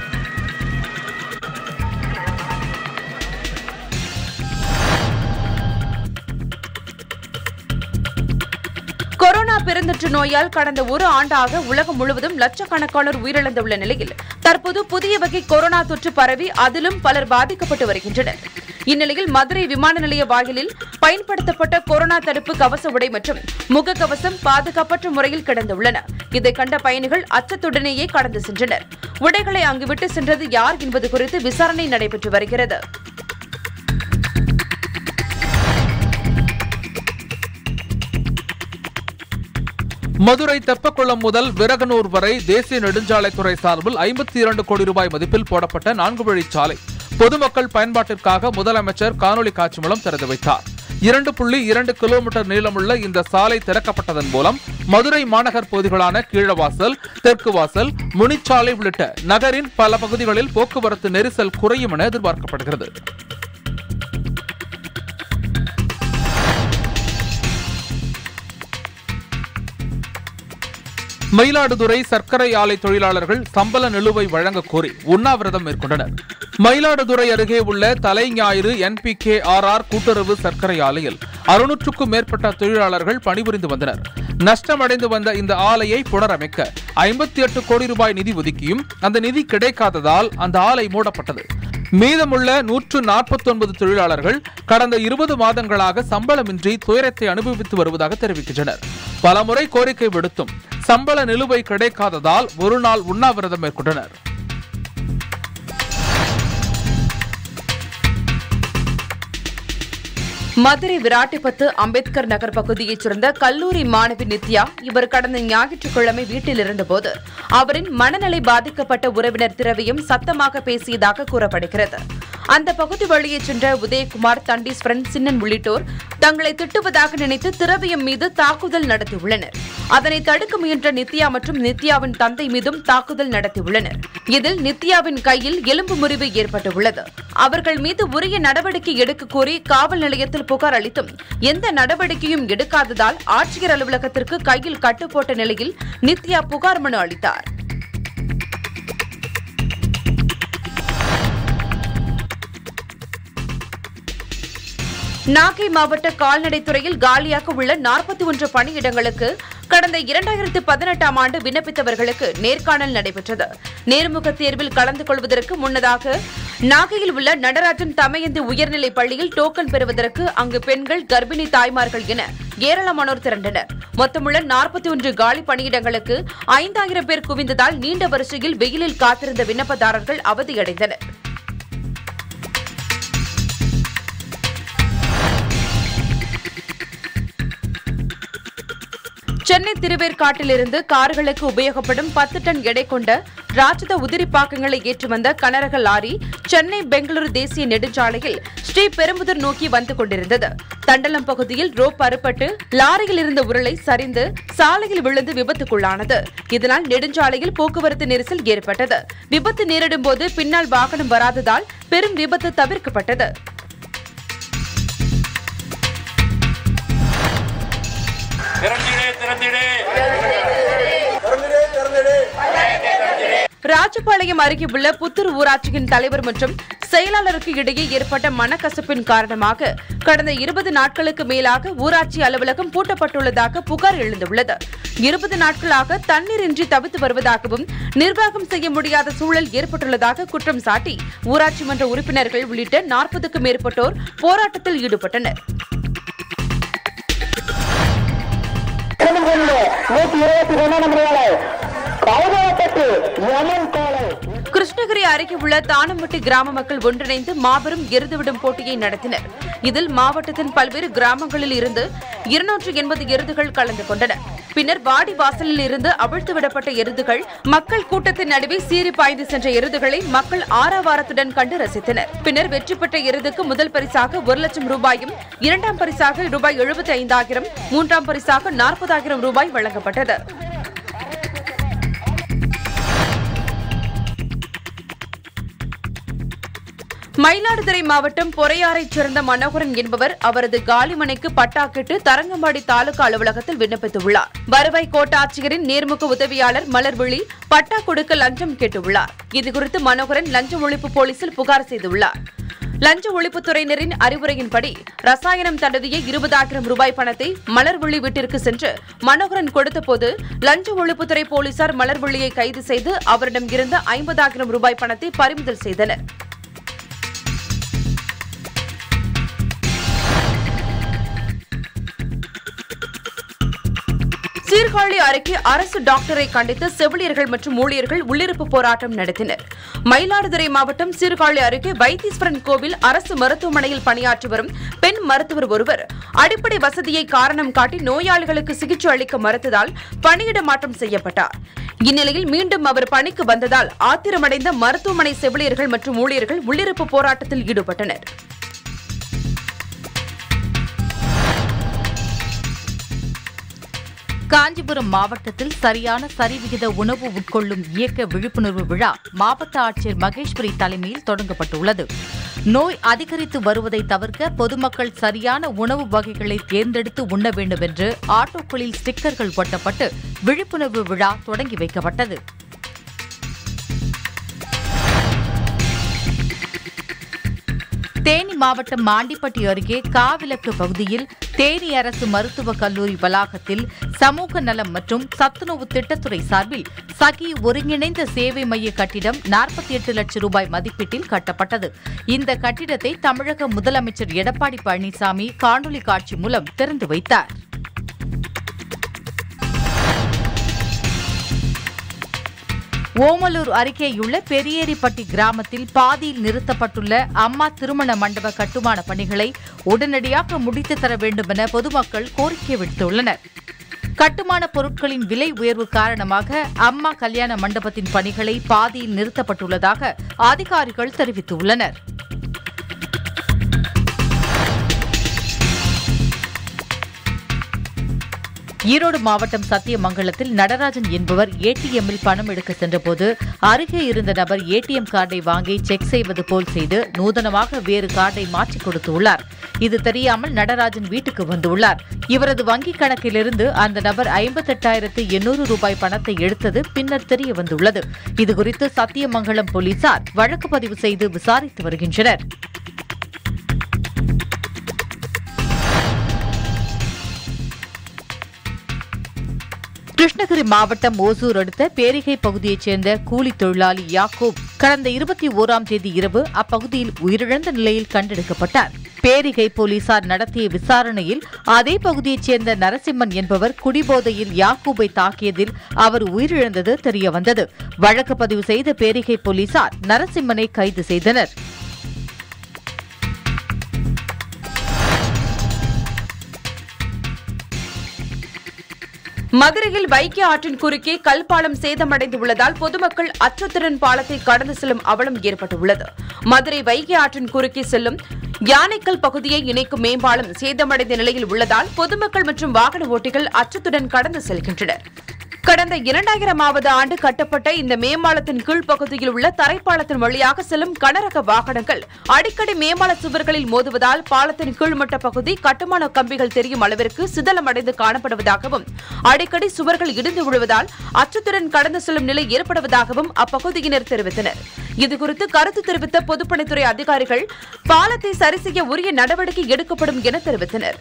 கொரோனா பெருந்தொற்று நோயால் கடந்த ஒரு ஆண்டாக உலகம் முழுவதும் லட்சக்கணக்கானோர் உயிரிழந்துள்ள நிலையில் தற்போது புதிய வகை கொரோனா தொற்று பரவி அதிலும் பலர் பாதிக்கப்பட்டு வருகின்றனர் இந்நிலையில் மதுரை விமான நிலைய வாயிலில் பயன்படுத்தப்பட்ட கொரோனா தடுப்பு கவச உடை மற்றும் முகக்கவசம் பாதுகாப்பற்ற முறையில் கிடந்துள்ளன இதை கண்ட பயணிகள் அச்சத்துடனேயே கடந்து சென்றனர் உடைகளை அங்கு விட்டு சென்றது யார் என்பது குறித்து விசாரணை நடைபெற்று வருகிறது மதுரை தெப்பக்குளம் முதல் விரகனூர் வரை தேசிய நெடுஞ்சாலைத்துறை சார்பில் ஐம்பத்தி இரண்டு கோடி ரூபாய் மதிப்பில் போடப்பட்ட நான்கு வழிச்சாலை பொதுமக்கள் பயன்பாட்டிற்காக முதலமைச்சர் காணொலி காட்சி மூலம் திறந்து வைத்தார் இரண்டு புள்ளி இரண்டு கிலோமீட்டர் நீளமுள்ள இந்த சாலை திறக்கப்பட்டதன் மூலம் மதுரை மாநகர் பகுதிகளான கீழவாசல் தெற்கு வாசல் முனிச்சாலை உள்ளிட்ட நகரின் பல பகுதிகளில் போக்குவரத்து நெரிசல் குறையும் என எதிர்பார்க்கப்படுகிறது மயிலாடுதுறை சர்க்கரை ஆலை தொழிலாளர்கள் சம்பள நிலுவை வழங்க கோரி உண்ணாவிரதம் மேற்கொண்டனர் மயிலாடுதுறை அருகே உள்ள தலைஞாயிறு என்பிகே ஆர் ஆர் கூட்டுறவு சர்க்கரை ஆலையில் அறுநூற்றுக்கும் மேற்பட்ட தொழிலாளர்கள் பணிபுரிந்து வந்தனர் நஷ்டமடைந்து வந்த இந்த ஆலையை புனரமைக்க ஐம்பத்தி எட்டு கோடி ரூபாய் நிதி ஒதுக்கியும் அந்த நிதி கிடைக்காததால் அந்த ஆலை மூடப்பட்டது மீதமுள்ள நூற்று நாற்பத்தி ஒன்பது தொழிலாளர்கள் கடந்த இருபது மாதங்களாக சம்பளமின்றி துயரத்தை அனுபவித்து வருவதாக தெரிவிக்கின்றனர் பலமுறை கோரிக்கை விடுத்தும் சம்பள நிலுவை கிடைக்காததால் ஒரு நாள் உண்ணாவிரதம் மேற்கொண்டனர் மதுரை விராட்டிப்பத்து அம்பேத்கர் நகர் பகுதியைச் சேர்ந்த கல்லூரி மாணவி நித்யா இவர் கடந்த ஞாயிற்றுக்கிழமை வீட்டில் இருந்தபோது அவரின் மனநிலை பாதிக்கப்பட்ட உறவினர் திரவியம் சத்தமாக பேசியதாக கூறப்படுகிறது அந்த பகுதி வழியே சென்ற உதயகுமார் தண்டீஸ்வரன் சின்னன் உள்ளிட்டோர் தங்களை திட்டுவதாக நினைத்து திரவியம் மீது தாக்குதல் நடத்தியுள்ளனர் அதனை தடுக்க முயன்ற நித்யா மற்றும் நித்யாவின் தந்தை மீதும் தாக்குதல் நடத்தியுள்ளனர் இதில் நித்யாவின் கையில் எலும்பு முறிவு ஏற்பட்டுள்ளது அவர்கள் மீது உரிய நடவடிக்கை எடுக்க கோரி காவல் நிலையத்தில் புகார் அளித்தும் எந்த நடவடிக்கையும் எடுக்காததால் ஆட்சியர் அலுவலகத்திற்கு கையில் கட்டு போட்ட நிலையில் நித்யா புகார் மனு அளித்தார் நாகை மாவட்ட கால்நடைத்துறையில் காலியாக உள்ள நாற்பத்தி ஒன்று பணியிடங்களுக்கு கடந்த இரண்டாயிரத்து பதினெட்டாம் ஆண்டு விண்ணப்பித்தவர்களுக்கு நேர்காணல் நடைபெற்றது நேர்முக தேர்வில் கலந்து கொள்வதற்கு முன்னதாக நாகையில் உள்ள நடராஜன் தமயந்தி உயர்நிலைப் பள்ளியில் டோக்கன் பெறுவதற்கு அங்கு பெண்கள் கர்ப்பிணி தாய்மார்கள் என ஏராளமானோர் திரண்டனர் மொத்தமுள்ள நாற்பத்தி ஒன்று காலி பணியிடங்களுக்கு ஐந்தாயிரம் பேர் குவிந்ததால் நீண்ட வரிசையில் வெயிலில் காத்திருந்த விண்ணப்பதாரர்கள் அவதியடைந்தனர் சென்னை திருவேற்காட்டிலிருந்து கார்களுக்கு உபயோகப்படும் பத்து டன் எடை கொண்ட ராட்சத உதிரிப்பாக்கங்களை ஏற்றி வந்த கனரக லாரி சென்னை பெங்களூரு தேசிய நெடுஞ்சாலையில் ஸ்ரீ பெரும்புதூர் நோக்கி வந்து கொண்டிருந்தது தண்டலம் பகுதியில் ரோப் அறுபட்டு லாரியில் இருந்த உருளை சரிந்து சாலையில் விழுந்து விபத்துக்குள்ளானது இதனால் நெடுஞ்சாலையில் போக்குவரத்து நெரிசல் ஏற்பட்டது விபத்து நேரிடும் போது பின்னால் வாகனம் வராததால் பெரும் விபத்து தவிர்க்கப்பட்டது ராஜபாளையம் அருகே உள்ள புத்தூர் ஊராட்சியின் தலைவர் மற்றும் செயலாளருக்கு இடையே ஏற்பட்ட மனக்கசப்பின் காரணமாக கடந்த இருபது நாட்களுக்கு மேலாக ஊராட்சி அலுவலகம் பூட்டப்பட்டுள்ளதாக புகார் எழுந்துள்ளது இருபது நாட்களாக தண்ணீரின்றி தவித்து வருவதாகவும் நிர்வாகம் செய்ய முடியாத சூழல் ஏற்பட்டுள்ளதாக குற்றம் சாட்டி ஊராட்சி மன்ற உறுப்பினர்கள் உள்ளிட்ட நாற்பதுக்கும் மேற்பட்டோர் போராட்டத்தில் ஈடுபட்டனர் கிருஷ்ணகிரி அருகே உள்ள தானம்பட்டி கிராம மக்கள் ஒன்றிணைந்து மாபெரும் எருதுவிடும் போட்டியை நடத்தினர் இதில் மாவட்டத்தின் பல்வேறு கிராமங்களில் இருந்து இருநூற்று எண்பது எருதுகள் கலந்து கொண்டன பின்னர் வாடி வாசலில் இருந்து அவிழ்த்து விடப்பட்ட எருதுகள் மக்கள் கூட்டத்தின் நடுவே சீறி பாய்ந்து சென்ற எருதுகளை மக்கள் ஆரவாரத்துடன் கண்டு ரசித்தனர் பின்னர் வெற்றி பெற்ற எருதுக்கு முதல் பரிசாக ஒரு லட்சம் ரூபாயும் இரண்டாம் பரிசாக ரூபாய் எழுபத்தி ஐந்தாயிரம் மூன்றாம் பரிசாக நாற்பதாயிரம் ரூபாய் வழங்கப்பட்டது மயிலாடுதுறை மாவட்டம் பொறையாரைச் சேர்ந்த மனோகரன் என்பவர் அவரது காலிமனைக்கு பட்டா கேட்டு தரங்கம்பாடி தாலுகா அலுவலகத்தில் விண்ணப்பித்துள்ளார் வருவாய் கோட்டாட்சியரின் நேர்முக உதவியாளர் மலர்விழி பட்டா கொடுக்க லஞ்சம் கேட்டுள்ளார் இதுகுறித்து மனோகரன் லஞ்ச ஒழிப்பு போலீசில் புகார் செய்துள்ளார் லஞ்ச ஒழிப்புத்துறையினரின் அறிவுரையின்படி ரசாயனம் தடவிய இருபதாயிரம் ரூபாய் பணத்தை மலர்விழி வீட்டிற்கு சென்று மனோகரன் கொடுத்தபோது லஞ்ச ஒழிப்புத்துறை போலீசார் மலர்விழியை கைது செய்து அவரிடம் இருந்த ஐம்பதாயிரம் ரூபாய் பணத்தை பறிமுதல் செய்தனர் சீர்காழி அருகே அரசு டாக்டரை கண்டித்து செவிலியர்கள் மற்றும் ஊழியர்கள் உள்ளிருப்பு போராட்டம் நடத்தினர் மயிலாடுதுறை மாவட்டம் சீர்காழி அருகே வைத்தீஸ்வரன் கோவில் அரசு மருத்துவமனையில் பணியாற்றி வரும் பெண் மருத்துவர் ஒருவர் அடிப்படை வசதியை காரணம் காட்டி நோயாளிகளுக்கு சிகிச்சை அளிக்க மறுத்ததால் பணியிட மாற்றம் செய்யப்பட்டார் இந்நிலையில் மீண்டும் அவர் பணிக்கு வந்ததால் ஆத்திரமடைந்த மருத்துவமனை செவிலியர்கள் மற்றும் ஊழியர்கள் உள்ளிருப்பு போராட்டத்தில் ஈடுபட்டனர் காஞ்சிபுரம் மாவட்டத்தில் சரியான சரிவிகித உணவு உட்கொள்ளும் இயக்க விழிப்புணர்வு விழா மாவட்ட ஆட்சியர் மகேஸ்வரி தலைமையில் தொடங்கப்பட்டுள்ளது நோய் அதிகரித்து வருவதை தவிர்க்க பொதுமக்கள் சரியான உணவு வகைகளை தேர்ந்தெடுத்து உண்ண வேண்டும் என்று ஆட்டோக்களில் ஸ்டிக்கர்கள் ஒட்டப்பட்டு விழிப்புணர்வு விழா தொடங்கி வைக்கப்பட்டது தேனி மாவட்டம் மாண்டிப்பட்டி அருகே காவிலக்கு பகுதியில் தேனி அரசு மருத்துவக் கல்லூரி வளாகத்தில் சமூக நலம் மற்றும் சத்துணவு திட்டத்துறை சார்பில் சகி ஒருங்கிணைந்த சேவை மைய கட்டிடம் நாற்பத்தி எட்டு லட்சம் ரூபாய் மதிப்பீட்டில் கட்டப்பட்டது இந்த கட்டிடத்தை தமிழக முதலமைச்சர் எடப்பாடி பழனிசாமி காணொலி காட்சி மூலம் திறந்து வைத்தார் ஓமலூர் அருகேயுள்ள பெரியேரிப்பட்டி கிராமத்தில் பாதியில் நிறுத்தப்பட்டுள்ள அம்மா திருமண மண்டப கட்டுமான பணிகளை உடனடியாக முடித்து தர வேண்டும் என பொதுமக்கள் கோரிக்கை விடுத்துள்ளனர் கட்டுமான பொருட்களின் விலை உயர்வு காரணமாக அம்மா கல்யாண மண்டபத்தின் பணிகளை பாதியில் நிறுத்தப்பட்டுள்ளதாக அதிகாரிகள் தெரிவித்துள்ளனர் ஈரோடு மாவட்டம் சத்தியமங்கலத்தில் நடராஜன் என்பவர் ஏடிஎம்மில் பணம் எடுக்க சென்றபோது அருகே இருந்த நபர் ஏடிஎம் கார்டை வாங்கி செக் செய்வது போல் செய்து நூதனமாக வேறு கார்டை மாற்றிக் கொடுத்துள்ளார் இது தெரியாமல் நடராஜன் வீட்டுக்கு வந்துள்ளார் இவரது வங்கிக் கணக்கிலிருந்து அந்த நபர் ஐம்பத்தெட்டாயிரத்து எண்ணூறு ரூபாய் பணத்தை எடுத்தது பின்னர் தெரிய வந்துள்ளது இதுகுறித்து சத்தியமங்கலம் போலீசார் வழக்கு பதிவு செய்து விசாரித்து வருகின்றனர் கிருஷ்ணகிரி மாவட்டம் ஓசூர் அடுத்த பேரிகை பகுதியைச் சேர்ந்த கூலி தொழிலாளி யாக்கூப் கடந்த இருபத்தி ஓராம் தேதி இரவு அப்பகுதியில் உயிரிழந்த நிலையில் கண்டெடுக்கப்பட்டார் பேரிகை போலீசார் நடத்திய விசாரணையில் அதே பகுதியைச் சேர்ந்த நரசிம்மன் என்பவர் குடிபோதையில் யாக்கூபை தாக்கியதில் அவர் உயிரிழந்தது தெரியவந்தது வழக்கு பதிவு செய்த பேரிகை போலீசார் நரசிம்மனை கைது செய்தனர் மதுரையில் வைகை ஆற்றின் குறுக்கே கல்பாலம் சேதமடைந்துள்ளதால் பொதுமக்கள் அச்சத்திரன் பாலத்தை கடந்து செல்லும் அவலம் ஏற்பட்டுள்ளது மதுரை வைகை ஆற்றின் குறுக்கே செல்லும் யானைக்கல் பகுதியை இணைக்கும் மேம்பாலம் சேதமடைந்த நிலையில் உள்ளதால் பொதுமக்கள் மற்றும் வாகன ஓட்டிகள் அச்சத்துடன் கடந்து செல்கின்றனர் கடந்த இரண்டாயிரமாவது ஆண்டு கட்டப்பட்ட இந்த மேம்பாலத்தின் கீழ்ப்பகுதியில் உள்ள தரைப்பாலத்தின் வழியாக செல்லும் கனரக வாகனங்கள் அடிக்கடி மேம்பால சுவர்களில் மோதுவதால் பாலத்தின் கீழ்மட்ட பகுதி கட்டுமான கம்பிகள் தெரியும் அளவிற்கு சிதலமடைந்து காணப்படுவதாகவும் அடிக்கடி சுவர்கள் இடிந்து விழுவதால் அச்சத்துடன் கடந்து செல்லும் நிலை ஏற்படுவதாகவும் அப்பகுதியினர் தெரிவித்தனர் இதுகுறித்து கருத்து தெரிவித்த பொதுப்பணித்துறை அதிகாரிகள் பாலத்தை சரி செய்ய உரிய நடவடிக்கை எடுக்கப்படும் என தெரிவித்தனர்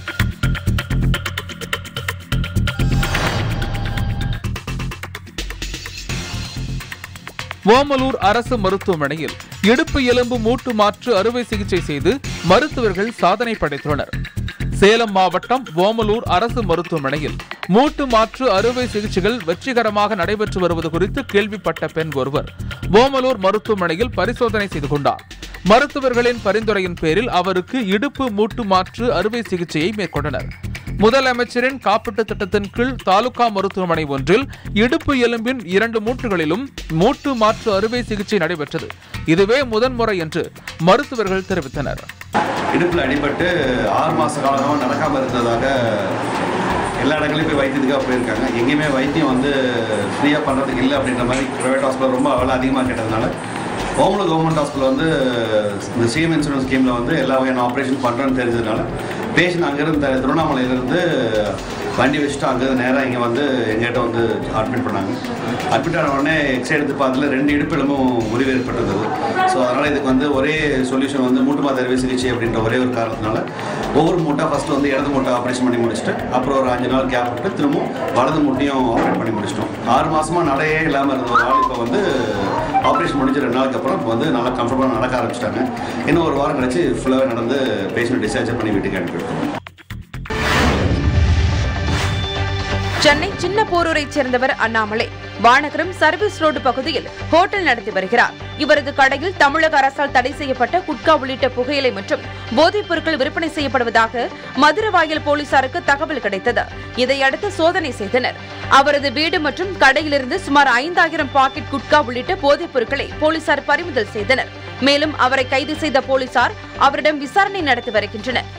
ஓமலூர் அரசு மருத்துவமனையில் இடுப்பு எலும்பு மூட்டு மாற்று அறுவை சிகிச்சை செய்து மருத்துவர்கள் சாதனை படைத்துள்ளனர் சேலம் மாவட்டம் ஓமலூர் அரசு மருத்துவமனையில் மூட்டு மாற்று அறுவை சிகிச்சைகள் வெற்றிகரமாக நடைபெற்று வருவது குறித்து கேள்விப்பட்ட பெண் ஒருவர் ஓமலூர் மருத்துவமனையில் பரிசோதனை செய்து கொண்டார் மருத்துவர்களின் பரிந்துரையின் பேரில் அவருக்கு இடுப்பு மூட்டு மாற்று அறுவை சிகிச்சையை மேற்கொண்டனர் முதலமைச்சரின் காப்பீட்டு திட்டத்தின் கீழ் தாலுகா மருத்துவமனை ஒன்றில் இடுப்பு எலும்பின் இரண்டு மூட்டுகளிலும் மூட்டு மாற்று அறுவை சிகிச்சை நடைபெற்றது இதுவே முதன்முறை என்று மருத்துவர்கள் தெரிவித்தனர் இடுப்பில் அடிபட்டு ஆறு மாத காலமாக நடக்காமல் இருந்ததாக எல்லா இடங்களையும் போய் வைத்தியத்துக்காக போயிருக்காங்க எங்கேயுமே வைத்தியம் வந்து ஃப்ரீயாக பண்ணுறதுக்கு இல்லை அப்படின்ற மாதிரி ப்ரைவேட் ஹாஸ்பிட்டல் ரொம்ப அவ்வளோ அதிகமாக கேட்டதுனால ஓமலூர் கவர்மெண்ட் ஹாஸ்பிட்டல் வந்து இந்த சிஎம் இன்சூரன்ஸ் ஸ்கீமில் வந்து எல்லா வகையான ஆப்ரேஷன் பண்ணுறோன்னு தெரிஞ்சதுனால பேஷண்ட் அங்கேருந்து த- திருவண்ணாமலையிலேருந்து வண்டி வச்சுட்டு அங்கேருந்து நேராக இங்கே வந்து எங்ககிட்ட வந்து அட்மிட் பண்ணாங்க அட்மிட் ஆன உடனே எக்ஸ்ரே எடுத்து பார்த்ததுல ரெண்டு இடுப்பு எலும்பும் முறிவு ஏற்பட்டிருந்தது ஸோ அதனால் இதுக்கு வந்து ஒரே சொல்யூஷன் வந்து மூட்டு மாத அறுவை சிகிச்சை அப்படின்ற ஒரே ஒரு காரணத்தினால ஒவ்வொரு மூட்டை ஃபஸ்ட்டு வந்து இடது மூட்டை ஆப்ரேஷன் பண்ணி முடிச்சுட்டு அப்புறம் ஒரு அஞ்சு நாள் கேப் விட்டு திரும்பவும் வலது மூட்டையும் ஆப்ரேட் பண்ணி முடிச்சிட்டோம் ஆறு மாசமா நடையே இல்லாமல் இருந்த ஒரு ஆள் இப்போ வந்து ஆப்ரேஷன் முடிஞ்ச ரெண்டு நாளுக்கு அப்புறம் இப்போ வந்து நல்லா கம்ஃபர்டபுளாக நடக்க ஆரம்பிச்சிட்டாங்க இன்னும் ஒரு வாரம் கழிச்சு ஃபுல்லாகவே நடந்து பேஷண்ட் டிஸ்சார்ஜ் பண்ணி வீட்டுக்கு அனுப்பிவிட்டோம் சென்னை சின்ன போரூரைச் சேர்ந்தவர் அண்ணாமலை வானகரம் சர்வீஸ் ரோடு பகுதியில் ஹோட்டல் நடத்தி வருகிறார் இவரது கடையில் தமிழக அரசால் தடை செய்யப்பட்ட குட்கா உள்ளிட்ட புகையிலை மற்றும் போதைப் பொருட்கள் விற்பனை செய்யப்படுவதாக மதுரவாயல் போலீசாருக்கு தகவல் கிடைத்தது இதையடுத்து சோதனை செய்தனர் அவரது வீடு மற்றும் கடையிலிருந்து சுமார் ஐந்தாயிரம் பாக்கெட் குட்கா உள்ளிட்ட போதைப் பொருட்களை போலீசார் பறிமுதல் செய்தனர் மேலும் அவரை கைது செய்த போலீசார் அவரிடம் விசாரணை நடத்தி வருகின்றனர்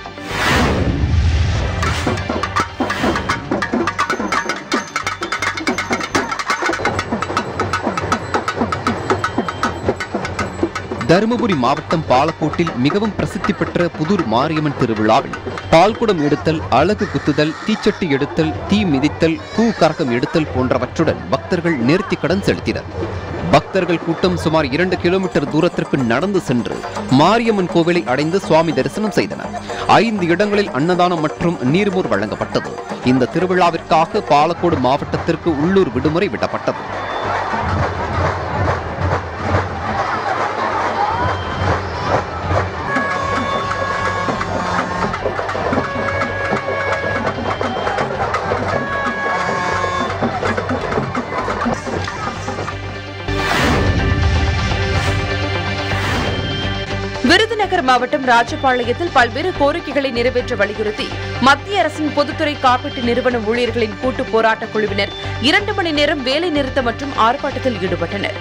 தருமபுரி மாவட்டம் பாலக்கோட்டில் மிகவும் பிரசித்தி பெற்ற புதூர் மாரியம்மன் திருவிழாவில் பால்குடம் எடுத்தல் அழகு குத்துதல் தீச்சட்டி எடுத்தல் தீ மிதித்தல் பூ கரகம் எடுத்தல் போன்றவற்றுடன் பக்தர்கள் நேர்த்திக்கடன் செலுத்தினர் பக்தர்கள் கூட்டம் சுமார் இரண்டு கிலோமீட்டர் தூரத்திற்கு நடந்து சென்று மாரியம்மன் கோவிலை அடைந்து சுவாமி தரிசனம் செய்தனர் ஐந்து இடங்களில் அன்னதானம் மற்றும் நீர்மோர் வழங்கப்பட்டது இந்த திருவிழாவிற்காக பாலக்கோடு மாவட்டத்திற்கு உள்ளூர் விடுமுறை விடப்பட்டது விருதுநகர் மாவட்டம் ராஜபாளையத்தில் பல்வேறு கோரிக்கைகளை நிறைவேற்ற வலியுறுத்தி மத்திய அரசின் பொதுத்துறை காப்பீட்டு நிறுவன ஊழியர்களின் கூட்டு போராட்டக் குழுவினர் இரண்டு மணி நேரம் வேலை நிறுத்தம் மற்றும் ஆர்ப்பாட்டத்தில் ஈடுபட்டனர்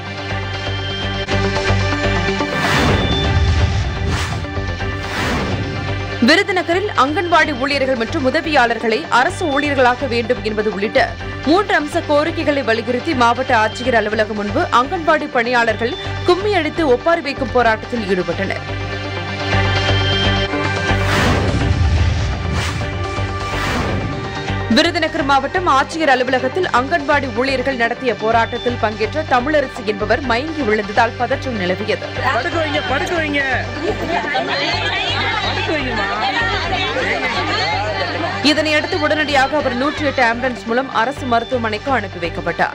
விருதுநகரில் அங்கன்வாடி ஊழியர்கள் மற்றும் உதவியாளர்களை அரசு ஊழியர்களாக்க வேண்டும் என்பது உள்ளிட்ட மூன்று அம்ச கோரிக்கைகளை வலியுறுத்தி மாவட்ட ஆட்சியர் அலுவலகம் முன்பு அங்கன்வாடி பணியாளர்கள் கும்மி அடித்து ஒப்பாரி வைக்கும் போராட்டத்தில் ஈடுபட்டனர் விருதுநகர் மாவட்டம் ஆட்சியர் அலுவலகத்தில் அங்கன்வாடி ஊழியர்கள் நடத்திய போராட்டத்தில் பங்கேற்ற தமிழரசு என்பவர் மயங்கி விழுந்ததால் பதற்றம் நிலவியது படுக்க வைங்க படுக்க வைங்க படுக்க வைங்கம்மா இதனையடுத்து உடனடியாக அவர் நூற்றி எட்டு ஆம்புலன்ஸ் மூலம் அரசு மருத்துவமனைக்கு அனுப்பி வைக்கப்பட்டார்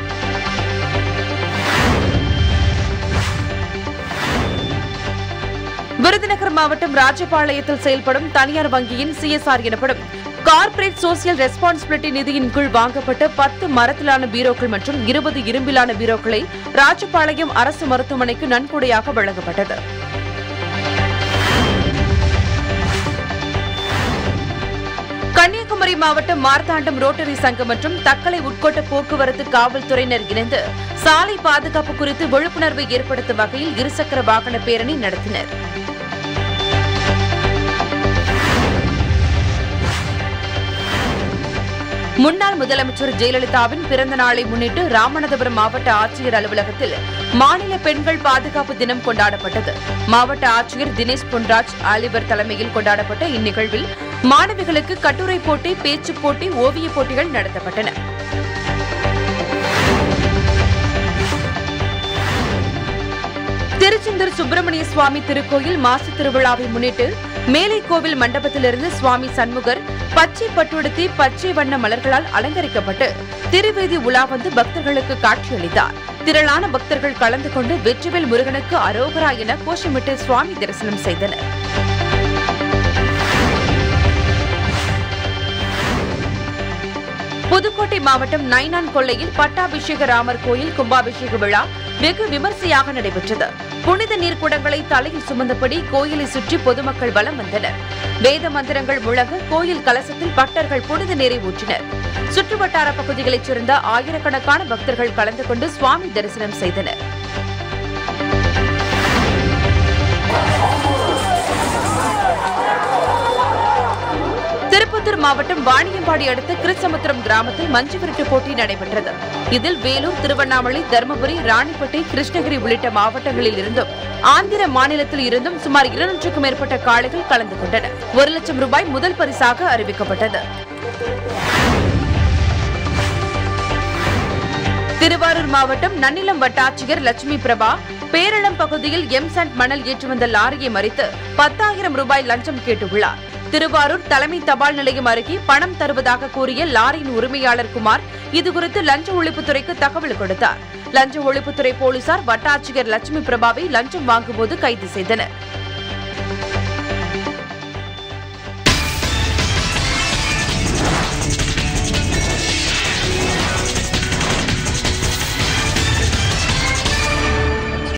விருதுநகர் மாவட்டம் ராஜபாளையத்தில் செயல்படும் தனியார் வங்கியின் சிஎஸ்ஆர் எனப்படும் கார்ப்பரேட் சோசியல் ரெஸ்பான்சிபிலிட்டி நிதியின் கீழ் வாங்கப்பட்ட பத்து மரத்திலான பீரோக்கள் மற்றும் இருபது இரும்பிலான பீரோக்களை ராஜபாளையம் அரசு மருத்துவமனைக்கு நன்கொடையாக வழங்கப்பட்டது கன்னியாகுமரி மாவட்டம் மார்த்தாண்டம் ரோட்டரி சங்கம் மற்றும் தக்கலை உட்கோட்ட போக்குவரத்து காவல்துறையினர் இணைந்து சாலை பாதுகாப்பு குறித்து விழிப்புணர்வை ஏற்படுத்தும் வகையில் இருசக்கர வாகன பேரணி நடத்தினர் முன்னாள் முதலமைச்சர் ஜெயலலிதாவின் பிறந்த நாளை முன்னிட்டு ராமநாதபுரம் மாவட்ட ஆட்சியர் அலுவலகத்தில் மாநில பெண்கள் பாதுகாப்பு தினம் கொண்டாடப்பட்டது மாவட்ட ஆட்சியர் தினேஷ் பொன்ராஜ் ஆலிவர் தலைமையில் கொண்டாடப்பட்ட இந்நிகழ்வில் மாணவிகளுக்கு கட்டுரை போட்டி பேச்சுப் போட்டி ஓவியப் போட்டிகள் நடத்தப்பட்டன திருச்செந்தூர் சுப்பிரமணிய சுவாமி திருக்கோயில் மாசு திருவிழாவை முன்னிட்டு மேலை கோவில் மண்டபத்திலிருந்து சுவாமி சண்முகர் பச்சை பட்டுடுத்தி பச்சை வண்ண மலர்களால் அலங்கரிக்கப்பட்டு திருவீதி உலா வந்து பக்தர்களுக்கு காட்சியளித்தார் திரளான பக்தர்கள் கலந்து கொண்டு வெற்றிவேல் முருகனுக்கு அரோகரா என கோஷமிட்டு சுவாமி தரிசனம் செய்தனர் புதுக்கோட்டை மாவட்டம் நைனான் கொல்லையில் பட்டாபிஷேக ராமர் கோயில் கும்பாபிஷேக விழா வெகு விமர்சையாக நடைபெற்றது புனித நீர்க்குடங்களை தலையில் சுமந்தபடி கோயிலை சுற்றி பொதுமக்கள் வலம் வந்தனர் வேத மந்திரங்கள் முழங்க கோயில் கலசத்தில் பக்தர்கள் புனித நீரை ஊற்றினர் சுற்றுவட்டார பகுதிகளைச் சேர்ந்த ஆயிரக்கணக்கான பக்தர்கள் கலந்து கொண்டு சுவாமி தரிசனம் செய்தனர் திருப்பத்தூர் மாவட்டம் வாணியம்பாடி அடுத்த கிருச்சமுத்திரம் கிராமத்தில் மஞ்சு விரட்டு போட்டி நடைபெற்றது இதில் வேலூர் திருவண்ணாமலை தருமபுரி ராணிப்பேட்டை கிருஷ்ணகிரி உள்ளிட்ட மாவட்டங்களில் இருந்தும் ஆந்திர மாநிலத்தில் இருந்தும் சுமார் இருநூற்றுக்கும் மேற்பட்ட காளைகள் கலந்து கொண்டன ஒரு லட்சம் ரூபாய் முதல் பரிசாக அறிவிக்கப்பட்டது திருவாரூர் மாவட்டம் நன்னிலம் வட்டாட்சியர் லட்சுமி பிரபா பேரளம் பகுதியில் எம்சாண்ட் மணல் ஏற்றி வந்த லாரியை மறித்து பத்தாயிரம் ரூபாய் லஞ்சம் கேட்டுள்ளார் திருவாரூர் தலைமை தபால் நிலையம் அருகே பணம் தருவதாக கூறிய லாரியின் உரிமையாளர் குமார் இதுகுறித்து லஞ்ச ஒழிப்புத்துறைக்கு தகவல் கொடுத்தார் லஞ்ச ஒழிப்புத்துறை போலீசார் வட்டாட்சியர் லட்சுமி பிரபாவை லஞ்சம் வாங்கும்போது கைது செய்தனர்